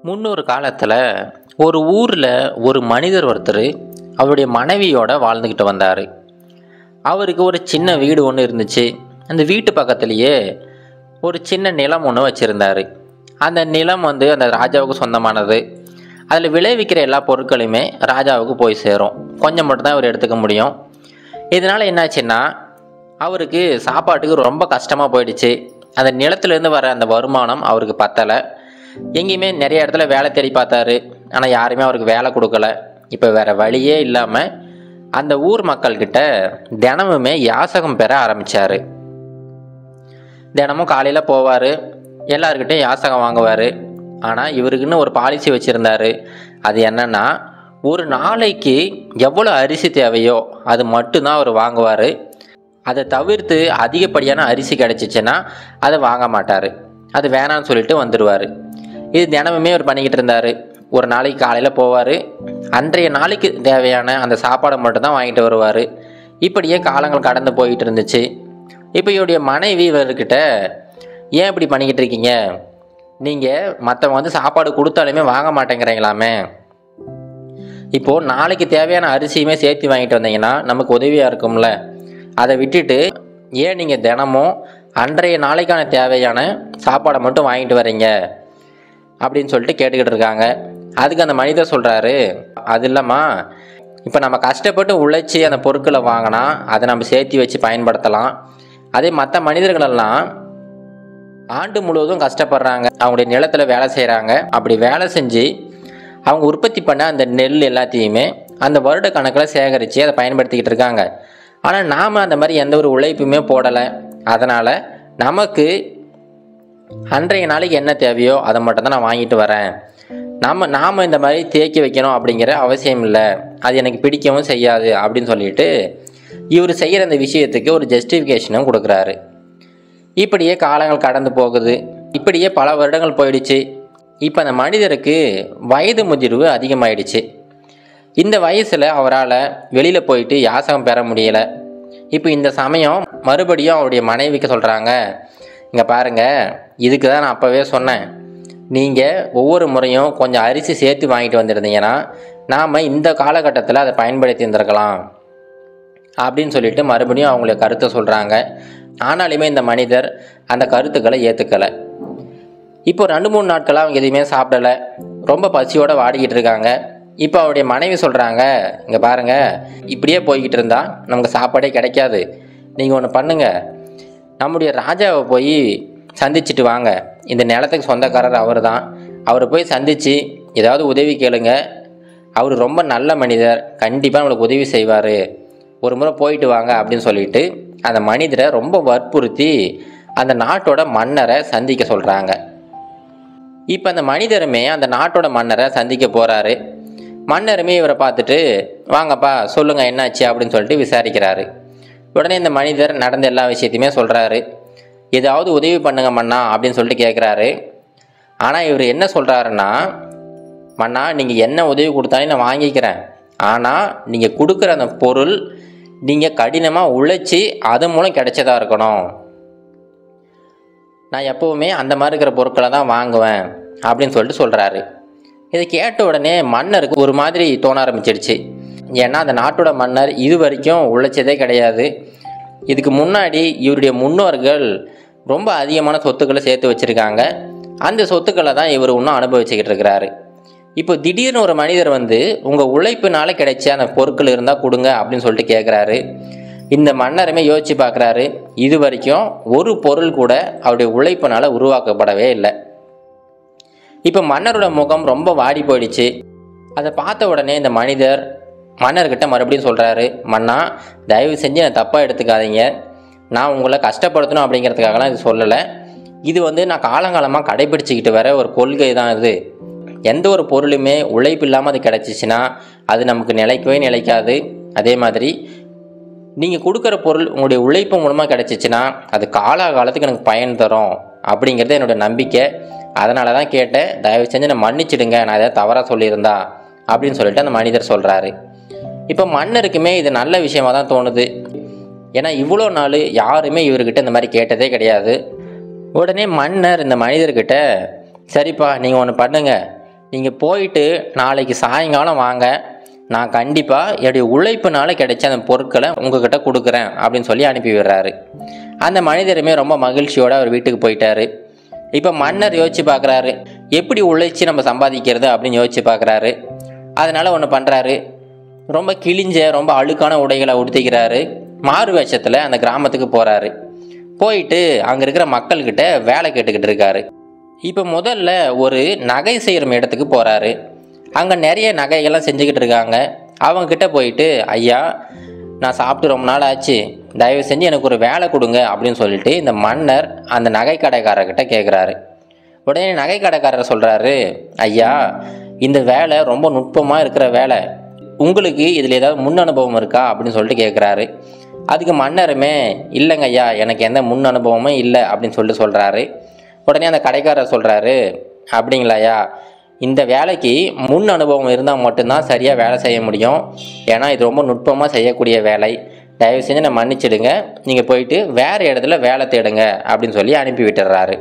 முன்னொரு காலத்தில் ஒரு ஊரில் ஒரு மனிதர் ஒருத்தர் அவருடைய மனைவியோட வாழ்ந்துக்கிட்டு வந்தார் அவருக்கு ஒரு சின்ன வீடு ஒன்று இருந்துச்சு அந்த வீட்டு பக்கத்துலேயே ஒரு சின்ன நிலம் ஒன்று வச்சுருந்தார் அந்த நிலம் வந்து அந்த ராஜாவுக்கு சொந்தமானது அதில் விளைவிக்கிற எல்லா பொருட்களுமே ராஜாவுக்கு போய் சேரும் கொஞ்சம் மட்டும்தான் அவர் எடுத்துக்க முடியும் இதனால் என்னாச்சுன்னா அவருக்கு சாப்பாட்டுக்கு ரொம்ப கஷ்டமாக போயிடுச்சு அந்த நிலத்துலேருந்து வர அந்த வருமானம் அவருக்கு பத்தலை எங்கேயுமே நிறைய இடத்துல வேலை தேடி பார்த்தாரு ஆனால் யாருமே அவருக்கு வேலை கொடுக்கல இப்போ வேறு வழியே இல்லாமல் அந்த ஊர் மக்கள்கிட்ட தினமுமே யாசகம் பெற ஆரம்பித்தார் தினமும் காலையில் போவார் எல்லாருக்கிட்டையும் யாசகம் வாங்குவார் ஆனால் இவருக்குன்னு ஒரு பாலிசி வச்சுருந்தாரு அது என்னன்னா ஒரு நாளைக்கு எவ்வளோ அரிசி தேவையோ அது மட்டும்தான் அவர் வாங்குவார் அதை தவிர்த்து அதிகப்படியான அரிசி கிடச்சிச்சின்னா அதை வாங்க மாட்டார் அது வேணான்னு சொல்லிட்டு வந்துடுவார் இது தினமுமே அவர் பண்ணிக்கிட்டு இருந்தார் ஒரு நாளைக்கு காலையில் போவார் அன்றைய நாளைக்கு தேவையான அந்த சாப்பாடை மட்டும்தான் வாங்கிட்டு வருவார் இப்படியே காலங்கள் கடந்து போயிட்டு இருந்துச்சு இப்போ இவருடைய மனைவி இவர்கிட்ட ஏன் இப்படி பண்ணிக்கிட்டு இருக்கீங்க நீங்கள் மற்றவங்க வந்து சாப்பாடு கொடுத்தாலுமே வாங்க மாட்டேங்கிறீங்களாமே இப்போது நாளைக்கு தேவையான அரிசியுமே சேர்த்து வாங்கிட்டு வந்தீங்கன்னா நமக்கு உதவியாக இருக்கும்ல அதை விட்டுட்டு ஏன் நீங்கள் தினமும் அன்றைய நாளைக்கான தேவையான சாப்பாடை மட்டும் வாங்கிட்டு வரீங்க அப்படின்னு சொல்லிட்டு கேட்டுக்கிட்டு இருக்காங்க அதுக்கு அந்த மனிதர் சொல்கிறாரு அது இல்லைம்மா இப்போ நம்ம கஷ்டப்பட்டு உழைச்சி அந்த பொருட்களை வாங்கினா அதை நம்ம சேர்த்து வச்சு பயன்படுத்தலாம் அதே மற்ற மனிதர்களெல்லாம் ஆண்டு முழுவதும் கஷ்டப்படுறாங்க அவங்களுடைய நிலத்தில் வேலை செய்கிறாங்க அப்படி வேலை செஞ்சு அவங்க உற்பத்தி பண்ண அந்த நெல் எல்லாத்தையுமே அந்த வருட கணக்கில் சேகரித்து அதை பயன்படுத்திக்கிட்டு இருக்காங்க ஆனால் நாம் அந்த மாதிரி எந்த ஒரு உழைப்புமே போடலை அதனால் நமக்கு அன்றைய நாளைக்கு என்ன தேவையோ அதை மட்டும் தான் நான் வாங்கிட்டு வரேன் நாம் நாம் இந்த மாதிரி தேக்கி வைக்கணும் அப்படிங்கிற அவசியம் இல்லை அது எனக்கு பிடிக்கவும் செய்யாது அப்படின்னு சொல்லிட்டு இவர் செய்கிற அந்த விஷயத்துக்கு ஒரு ஜஸ்டிஃபிகேஷனும் கொடுக்குறாரு இப்படியே காலங்கள் கடந்து போகுது இப்படியே பல வருடங்கள் போயிடுச்சு இப்போ அந்த மனிதருக்கு வயது முதிர்வு அதிகமாயிடுச்சு இந்த வயசில் அவரால் வெளியில் போயிட்டு யாசகம் பெற முடியலை இப்போ இந்த சமயம் மறுபடியும் அவருடைய மனைவிக்கு சொல்கிறாங்க இங்கே பாருங்கள் இதுக்கு தான் நான் அப்போவே சொன்னேன் நீங்கள் ஒவ்வொரு முறையும் கொஞ்சம் அரிசி சேர்த்து வாங்கிட்டு வந்திருந்தீங்கன்னா நாம் இந்த காலகட்டத்தில் அதை பயன்படுத்தி இருந்திருக்கலாம் அப்படின்னு சொல்லிட்டு மறுபடியும் அவங்களுடைய கருத்தை சொல்கிறாங்க ஆனாலுமே இந்த மனிதர் அந்த கருத்துக்களை ஏற்றுக்கலை இப்போ ரெண்டு மூணு நாட்களாக அவங்க எதுவுமே சாப்பிடலை ரொம்ப பசியோடு வாடிக்கிட்டு இருக்காங்க இப்போ அவருடைய மனைவி சொல்கிறாங்க இங்கே பாருங்கள் இப்படியே போய்கிட்டு இருந்தால் நமக்கு சாப்பாடே கிடைக்காது நீங்கள் ஒன்று பண்ணுங்கள் நம்முடைய ராஜாவை போய் சந்திச்சுட்டு வாங்க இந்த நிலத்துக்கு சொந்தக்காரர் அவர் தான் அவரை போய் சந்தித்து ஏதாவது உதவி கேளுங்க அவர் ரொம்ப நல்ல மனிதர் கண்டிப்பாக நம்மளுக்கு உதவி செய்வார் ஒரு முறை போயிட்டு வாங்க அப்படின்னு சொல்லிட்டு அந்த மனிதரை ரொம்ப வற்புறுத்தி அந்த நாட்டோட மன்னரை சந்திக்க சொல்கிறாங்க இப்போ அந்த மனிதருமே அந்த நாட்டோட மன்னரை சந்திக்க போகிறாரு மன்னருமே இவரை பார்த்துட்டு வாங்கப்பா சொல்லுங்கள் என்னாச்சு அப்படின்னு சொல்லிட்டு விசாரிக்கிறாரு உடனே இந்த மனிதர் நடந்த எல்லா விஷயத்தையுமே சொல்கிறாரு ஏதாவது உதவி பண்ணுங்க மன்னா அப்படின்னு சொல்லிட்டு கேட்குறாரு ஆனால் இவர் என்ன சொல்கிறாருன்னா மன்னா நீங்கள் என்ன உதவி கொடுத்தாலும் நான் வாங்கிக்கிறேன் ஆனால் நீங்கள் கொடுக்குற அந்த பொருள் நீங்கள் கடினமாக உழைச்சி அது மூலம் கிடைச்சதா இருக்கணும் நான் எப்போவுமே அந்த மாதிரி இருக்கிற பொருட்களை தான் வாங்குவேன் அப்படின்னு சொல்லிட்டு சொல்கிறாரு இதை கேட்ட உடனே மன்னருக்கு ஒரு மாதிரி தோண ஆரம்பிச்சிடுச்சு ஏன்னா அந்த நாட்டோட மன்னர் இது வரைக்கும் உழைச்சதே கிடையாது இதுக்கு முன்னாடி இவருடைய முன்னோர்கள் ரொம்ப அதிகமான சொத்துக்களை சேர்த்து வச்சுருக்காங்க அந்த சொத்துக்களை தான் இவர் இன்னும் அனுபவிச்சுக்கிட்டு இருக்கிறாரு இப்போ திடீர்னு ஒரு மனிதர் வந்து உங்கள் உழைப்பினால கிடைச்ச அந்த பொருட்கள் இருந்தால் கொடுங்க அப்படின்னு சொல்லிட்டு கேட்குறாரு இந்த மன்னருமே யோசித்து பார்க்குறாரு இது வரைக்கும் ஒரு பொருள் கூட அவருடைய உழைப்பினால் உருவாக்கப்படவே இல்லை இப்போ மன்னரோட முகம் ரொம்ப வாடி போயிடுச்சு அதை பார்த்த உடனே இந்த மனிதர் மன்னர்கிட்ட மறுபடியும் சொல்கிறாரு மன்னா தயவு செஞ்சு நான் தப்பாக எடுத்துக்காதீங்க நான் உங்களை கஷ்டப்படுத்தணும் அப்படிங்கிறதுக்காகலாம் இது சொல்லலை இது வந்து நான் காலங்காலமாக கடைபிடிச்சிக்கிட்டு வர ஒரு கொள்கை தான் இது எந்த ஒரு பொருளுமே உழைப்பு இல்லாமல் அது கிடச்சிச்சின்னா அது நமக்கு நிலைக்கவே நிலைக்காது அதே மாதிரி நீங்கள் கொடுக்குற பொருள் உங்களுடைய உழைப்பு மூலமாக கிடச்சிச்சின்னா அது காலாகாலத்துக்கு எனக்கு பயன் தரும் அப்படிங்கிறது என்னோட நம்பிக்கை அதனால தான் கேட்டேன் தயவு செஞ்சு நான் மன்னிச்சிடுங்க நான் ஏதாவது தவறாக சொல்லியிருந்தா அப்படின்னு சொல்லிட்டு அந்த மனிதர் சொல்கிறாரு இப்போ மன்னருக்குமே இது நல்ல விஷயமா தான் தோணுது ஏன்னா இவ்வளோ நாள் யாருமே இவர்கிட்ட இந்த மாதிரி கேட்டதே கிடையாது உடனே மன்னர் இந்த மனிதர்கிட்ட சரிப்பா நீங்கள் ஒன்று பண்ணுங்கள் நீங்கள் போயிட்டு நாளைக்கு சாயங்காலம் வாங்க நான் கண்டிப்பாக என்னுடைய உழைப்புனால கிடைச்ச அந்த பொருட்களை உங்ககிட்ட கொடுக்குறேன் அப்படின்னு சொல்லி அனுப்பி விடுறாரு அந்த மனிதருமே ரொம்ப மகிழ்ச்சியோடு அவர் வீட்டுக்கு போயிட்டாரு இப்போ மன்னர் யோசிச்சு பார்க்குறாரு எப்படி உழைச்சி நம்ம சம்பாதிக்கிறது அப்படின்னு யோசிச்சு பார்க்குறாரு அதனால் ஒன்று பண்ணுறாரு ரொம்ப கிழிஞ்ச ரொம்ப அழுக்கான உடைகளை உடுத்திக்கிறாரு மாறு வேஷத்தில் அந்த கிராமத்துக்கு போகிறாரு போயிட்டு அங்கே இருக்கிற மக்கள்கிட்ட வேலை கேட்டுக்கிட்டு இருக்காரு இப்போ முதல்ல ஒரு நகை செய்கிற இடத்துக்கு போகிறாரு அங்கே நிறைய நகைகள்லாம் செஞ்சுக்கிட்டு இருக்காங்க அவங்கக்கிட்ட போயிட்டு ஐயா நான் சாப்பிட்டு ரொம்ப நாள் ஆச்சு தயவு செஞ்சு எனக்கு ஒரு வேலை கொடுங்க அப்படின்னு சொல்லிட்டு இந்த மன்னர் அந்த நகை கடைக்காரர்கிட்ட கேட்குறாரு உடனே நகை கடைக்காரர் சொல்கிறாரு ஐயா இந்த வேலை ரொம்ப நுட்பமாக இருக்கிற வேலை உங்களுக்கு இதில் ஏதாவது முன் அனுபவம் இருக்கா அப்படின்னு சொல்லிட்டு கேட்குறாரு அதுக்கு மன்னருமே இல்லைங்க ஐயா எனக்கு எந்த முன் அனுபவமும் இல்லை அப்படின்னு சொல்லிட்டு சொல்கிறாரு உடனே அந்த கடைக்காரர் சொல்கிறாரு அப்படிங்களாயா இந்த வேலைக்கு முன் அனுபவம் இருந்தால் மட்டும்தான் சரியாக வேலை செய்ய முடியும் ஏன்னா இது ரொம்ப நுட்பமாக செய்யக்கூடிய வேலை தயவு செஞ்சு நான் மன்னிச்சிடுங்க நீங்கள் போயிட்டு வேறு இடத்துல வேலை தேடுங்க அப்படின்னு சொல்லி அனுப்பி விட்டுறாரு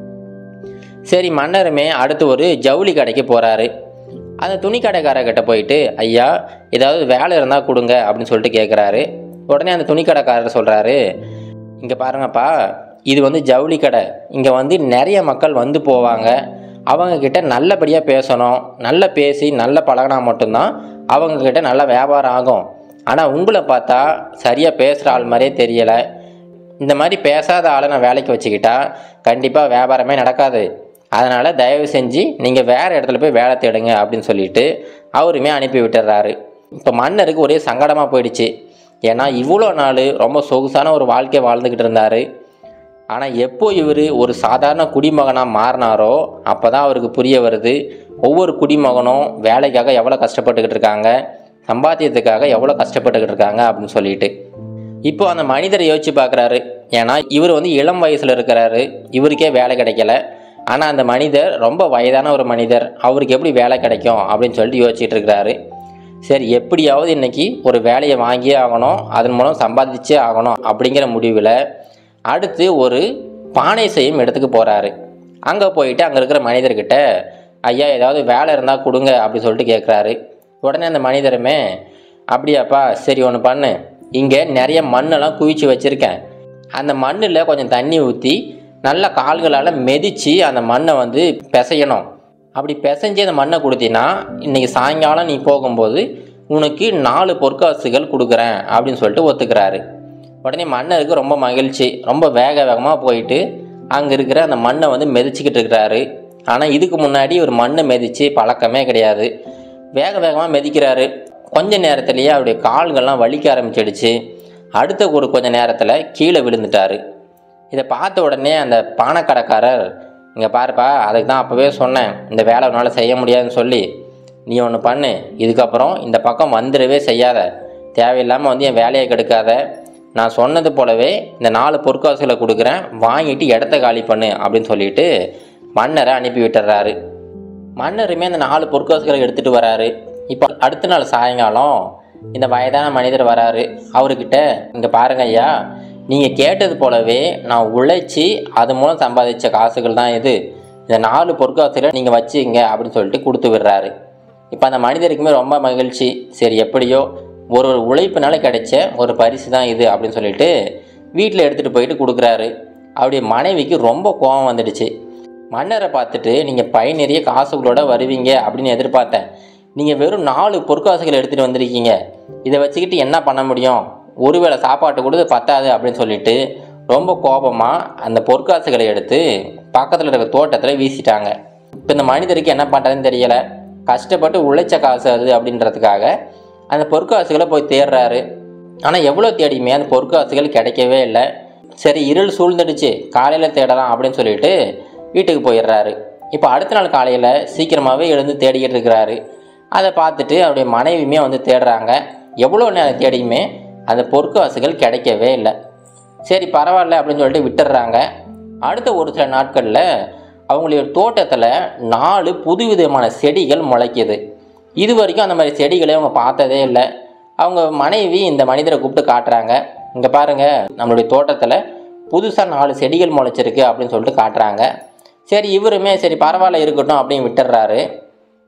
சரி மன்னருமே அடுத்து ஒரு ஜவுளி கடைக்கு போகிறாரு அந்த துணி கடைக்காரர்கிட்ட போயிட்டு ஐயா ஏதாவது வேலை இருந்தால் கொடுங்க அப்படின்னு சொல்லிட்டு கேட்குறாரு உடனே அந்த துணி கடைக்காரர் சொல்கிறாரு இங்கே பாருங்கப்பா இது வந்து ஜவுளி கடை இங்கே வந்து நிறைய மக்கள் வந்து போவாங்க அவங்கக்கிட்ட நல்லபடியாக பேசணும் நல்ல பேசி நல்ல பழகினா மட்டும்தான் அவங்கக்கிட்ட நல்ல வியாபாரம் ஆகும் ஆனால் உங்களை பார்த்தா சரியாக பேசுகிற ஆள் மாதிரியே தெரியலை இந்த மாதிரி பேசாத ஆளை நான் வேலைக்கு வச்சுக்கிட்டா கண்டிப்பாக வியாபாரமே நடக்காது அதனால் தயவு செஞ்சு நீங்கள் வேறு இடத்துல போய் வேலை தேடுங்க அப்படின்னு சொல்லிட்டு அவருமே அனுப்பி விட்டுறாரு இப்போ மன்னருக்கு ஒரே சங்கடமாக போயிடுச்சு ஏன்னா இவ்வளோ நாள் ரொம்ப சொகுசான ஒரு வாழ்க்கையை வாழ்ந்துக்கிட்டு இருந்தார் ஆனால் எப்போ இவர் ஒரு சாதாரண குடிமகனாக மாறினாரோ அப்போ தான் அவருக்கு புரிய வருது ஒவ்வொரு குடிமகனும் வேலைக்காக எவ்வளோ கஷ்டப்பட்டுக்கிட்டு இருக்காங்க சம்பாத்தியத்துக்காக எவ்வளோ கஷ்டப்பட்டுக்கிட்டு இருக்காங்க அப்படின்னு சொல்லிட்டு இப்போ அந்த மனிதரை யோசிச்சு பார்க்குறாரு ஏன்னா இவர் வந்து இளம் வயசில் இருக்கிறாரு இவருக்கே வேலை கிடைக்கல ஆனால் அந்த மனிதர் ரொம்ப வயதான ஒரு மனிதர் அவருக்கு எப்படி வேலை கிடைக்கும் அப்படின்னு சொல்லிட்டு யோசிச்சுட்டு இருக்கிறாரு சரி எப்படியாவது இன்னைக்கு ஒரு வேலையை வாங்கியே ஆகணும் அதன் மூலம் சம்பாதிச்சே ஆகணும் அப்படிங்கிற முடிவில் அடுத்து ஒரு பானை செய்யும் இடத்துக்கு போகிறாரு அங்கே போயிட்டு அங்கே இருக்கிற மனிதர்கிட்ட ஐயா ஏதாவது வேலை இருந்தால் கொடுங்க அப்படின்னு சொல்லிட்டு கேட்குறாரு உடனே அந்த மனிதருமே அப்படியாப்பா சரி ஒன்று பண்ணு இங்கே நிறைய மண்ணெல்லாம் குவிச்சு வச்சுருக்கேன் அந்த மண்ணில் கொஞ்சம் தண்ணி ஊற்றி நல்ல கால்களால் மிதித்து அந்த மண்ணை வந்து பிசையணும் அப்படி பிசைஞ்சு அந்த மண்ணை கொடுத்தீங்கன்னா இன்றைக்கி சாயங்காலம் நீ போகும்போது உனக்கு நாலு பொற்காசுகள் கொடுக்குறேன் அப்படின்னு சொல்லிட்டு ஒத்துக்கிறாரு உடனே மன்னருக்கு ரொம்ப மகிழ்ச்சி ரொம்ப வேக வேகமாக போயிட்டு அங்கே இருக்கிற அந்த மண்ணை வந்து மிதிச்சுக்கிட்டு இருக்கிறாரு ஆனால் இதுக்கு முன்னாடி ஒரு மண்ணை மிதித்து பழக்கமே கிடையாது வேக வேகமாக மிதிக்கிறாரு கொஞ்ச நேரத்திலேயே அவருடைய கால்கள்லாம் வலிக்க ஆரம்பிச்சிடுச்சு அடுத்த ஒரு கொஞ்ச நேரத்தில் கீழே விழுந்துட்டாரு இதை பார்த்த உடனே அந்த பானக்கடைக்காரர் இங்கே பாருப்பா அதுக்கு தான் அப்போவே சொன்னேன் இந்த வேலை உன்னால் செய்ய முடியாதுன்னு சொல்லி நீ ஒன்று பண்ணு இதுக்கப்புறம் இந்த பக்கம் வந்துடவே செய்யாத தேவையில்லாமல் வந்து என் வேலையை கெடுக்காத நான் சொன்னது போலவே இந்த நாலு பொற்காசுகளை கொடுக்குறேன் வாங்கிட்டு இடத்த காலி பண்ணு அப்படின்னு சொல்லிட்டு மன்னரை அனுப்பி விட்டுறாரு மன்னருமே அந்த நாலு பொற்காசுகளை எடுத்துகிட்டு வராரு இப்போ அடுத்த நாள் சாயங்காலம் இந்த வயதான மனிதர் வராரு அவர்கிட்ட இங்கே பாருங்க ஐயா நீங்கள் கேட்டது போலவே நான் உழைச்சி அது மூலம் சம்பாதிச்ச காசுகள் தான் இது இந்த நாலு பொற்காசுகளை நீங்கள் வச்சுங்க அப்படின்னு சொல்லிட்டு கொடுத்து விடுறாரு இப்போ அந்த மனிதருக்குமே ரொம்ப மகிழ்ச்சி சரி எப்படியோ ஒரு ஒரு உழைப்புனால கிடைச்ச ஒரு பரிசு தான் இது அப்படின்னு சொல்லிட்டு வீட்டில் எடுத்துகிட்டு போயிட்டு கொடுக்குறாரு அவருடைய மனைவிக்கு ரொம்ப கோபம் வந்துடுச்சு மன்னரை பார்த்துட்டு நீங்கள் பை நிறைய காசுகளோட வருவீங்க அப்படின்னு எதிர்பார்த்தேன் நீங்கள் வெறும் நாலு பொற்காசுகள் எடுத்துகிட்டு வந்திருக்கீங்க இதை வச்சுக்கிட்டு என்ன பண்ண முடியும் ஒருவேளை சாப்பாட்டு கொடுத்து பத்தாது அப்படின்னு சொல்லிட்டு ரொம்ப கோபமாக அந்த பொற்காசுகளை எடுத்து பக்கத்தில் இருக்க தோட்டத்தில் வீசிட்டாங்க இப்போ இந்த மனிதருக்கு என்ன பண்ணுறதுன்னு தெரியலை கஷ்டப்பட்டு உழைச்ச காசு அது அப்படின்றதுக்காக அந்த பொற்காசுகளை போய் தேடுறாரு ஆனால் எவ்வளோ தேடியுமே அந்த பொற்காசுகள் கிடைக்கவே இல்லை சரி இருள் சூழ்ந்துடுச்சு காலையில் தேடலாம் அப்படின்னு சொல்லிட்டு வீட்டுக்கு போயிடுறாரு இப்போ அடுத்த நாள் காலையில் சீக்கிரமாகவே எழுந்து தேடிக்கிட்டு இருக்கிறாரு அதை பார்த்துட்டு அவருடைய மனைவியுமே வந்து தேடுறாங்க எவ்வளோ நேரம் தேடியுமே அந்த பொற்காசுகள் கிடைக்கவே இல்லை சரி பரவாயில்ல அப்படின்னு சொல்லிட்டு விட்டுடுறாங்க அடுத்த ஒரு சில நாட்களில் அவங்களுடைய தோட்டத்தில் நாலு புதுவிதமான செடிகள் முளைக்குது இது வரைக்கும் அந்த மாதிரி செடிகளை அவங்க பார்த்ததே இல்லை அவங்க மனைவி இந்த மனிதரை கூப்பிட்டு காட்டுறாங்க இங்கே பாருங்கள் நம்மளுடைய தோட்டத்தில் புதுசாக நாலு செடிகள் முளைச்சிருக்கு அப்படின்னு சொல்லிட்டு காட்டுறாங்க சரி இவருமே சரி பரவாயில்ல இருக்கட்டும் அப்படின்னு விட்டுடுறாரு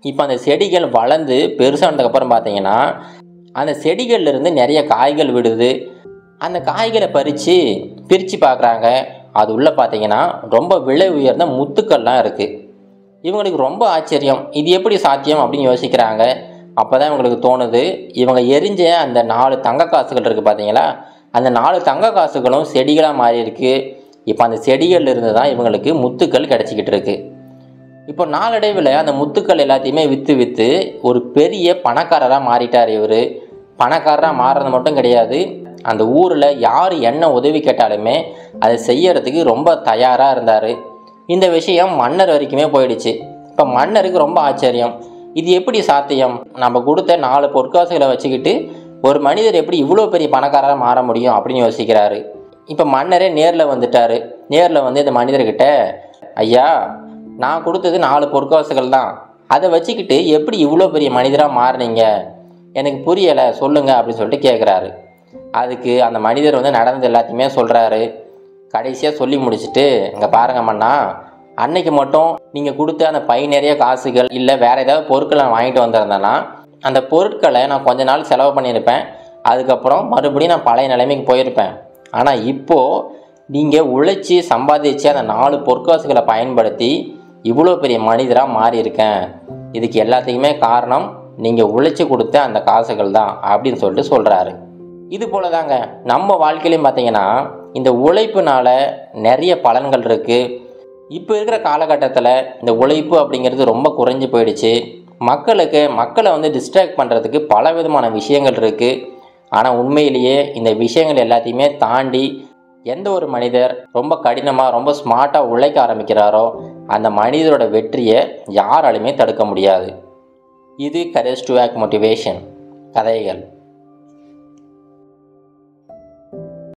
இப்போ அந்த செடிகள் வளர்ந்து பெருசானதுக்கப்புறம் பார்த்தீங்கன்னா அந்த செடிகள்ல இருந்து நிறைய காய்கள் விடுது அந்த காய்களை பறித்து பிரித்து பார்க்குறாங்க அது உள்ளே பார்த்தீங்கன்னா ரொம்ப விலை உயர்ந்த முத்துக்கள்லாம் இருக்குது இவங்களுக்கு ரொம்ப ஆச்சரியம் இது எப்படி சாத்தியம் அப்படின்னு யோசிக்கிறாங்க அப்போ தான் இவங்களுக்கு தோணுது இவங்க எரிஞ்ச அந்த நாலு தங்க காசுகள் இருக்குது பார்த்தீங்களா அந்த நாலு தங்க காசுகளும் செடிகளாக மாறி இருக்கு இப்போ அந்த செடிகள்ல இருந்து தான் இவங்களுக்கு முத்துக்கள் கிடச்சிக்கிட்டு இருக்கு இப்போ நாளடைவில் அந்த முத்துக்கள் எல்லாத்தையுமே விற்று விற்று ஒரு பெரிய பணக்காரராக மாறிட்டார் இவர் பணக்காரராக மாறுறது மட்டும் கிடையாது அந்த ஊரில் யார் என்ன உதவி கேட்டாலுமே அதை செய்யறதுக்கு ரொம்ப தயாராக இருந்தார் இந்த விஷயம் மன்னர் வரைக்குமே போயிடுச்சு இப்போ மன்னருக்கு ரொம்ப ஆச்சரியம் இது எப்படி சாத்தியம் நம்ம கொடுத்த நாலு பொற்காசுகளை வச்சுக்கிட்டு ஒரு மனிதர் எப்படி இவ்வளோ பெரிய பணக்காரராக மாற முடியும் அப்படின்னு யோசிக்கிறாரு இப்போ மன்னரே நேரில் வந்துட்டார் நேரில் வந்து இந்த மனிதர்கிட்ட ஐயா நான் கொடுத்தது நாலு பொற்காசுகள் தான் அதை வச்சுக்கிட்டு எப்படி இவ்வளோ பெரிய மனிதராக மாறுனீங்க எனக்கு புரியலை சொல்லுங்க அப்படின்னு சொல்லிட்டு கேட்குறாரு அதுக்கு அந்த மனிதர் வந்து நடந்தது எல்லாத்தையுமே சொல்கிறாரு கடைசியாக சொல்லி முடிச்சுட்டு இங்கே பாருங்க மண்ணா அன்னைக்கு மட்டும் நீங்கள் கொடுத்த அந்த பை நிறைய காசுகள் இல்லை வேறு ஏதாவது பொருட்கள் நான் வாங்கிட்டு வந்திருந்தேன்னா அந்த பொருட்களை நான் கொஞ்ச நாள் செலவு பண்ணியிருப்பேன் அதுக்கப்புறம் மறுபடியும் நான் பழைய நிலைமைக்கு போயிருப்பேன் ஆனால் இப்போது நீங்கள் உழைச்சி சம்பாதிச்சு அந்த நாலு பொற்காசுகளை பயன்படுத்தி இவ்வளோ பெரிய மனிதராக மாறியிருக்கேன் இதுக்கு எல்லாத்துக்குமே காரணம் நீங்கள் உழைச்சி கொடுத்த அந்த காசுகள் தான் அப்படின்னு சொல்லிட்டு சொல்கிறாரு இது போல தாங்க நம்ம வாழ்க்கையிலையும் பார்த்தீங்கன்னா இந்த உழைப்புனால நிறைய பலன்கள் இருக்குது இப்போ இருக்கிற காலகட்டத்தில் இந்த உழைப்பு அப்படிங்கிறது ரொம்ப குறைஞ்சி போயிடுச்சு மக்களுக்கு மக்களை வந்து டிஸ்ட்ராக்ட் பண்ணுறதுக்கு பல விதமான விஷயங்கள் இருக்குது ஆனால் உண்மையிலேயே இந்த விஷயங்கள் எல்லாத்தையுமே தாண்டி எந்த ஒரு மனிதர் ரொம்ப கடினமாக ரொம்ப ஸ்மார்ட்டாக உழைக்க ஆரம்பிக்கிறாரோ அந்த மனிதரோட வெற்றியை யாராலுமே தடுக்க முடியாது இது கரேஜ் டு ஆக் மோட்டிவேஷன் கதைகள்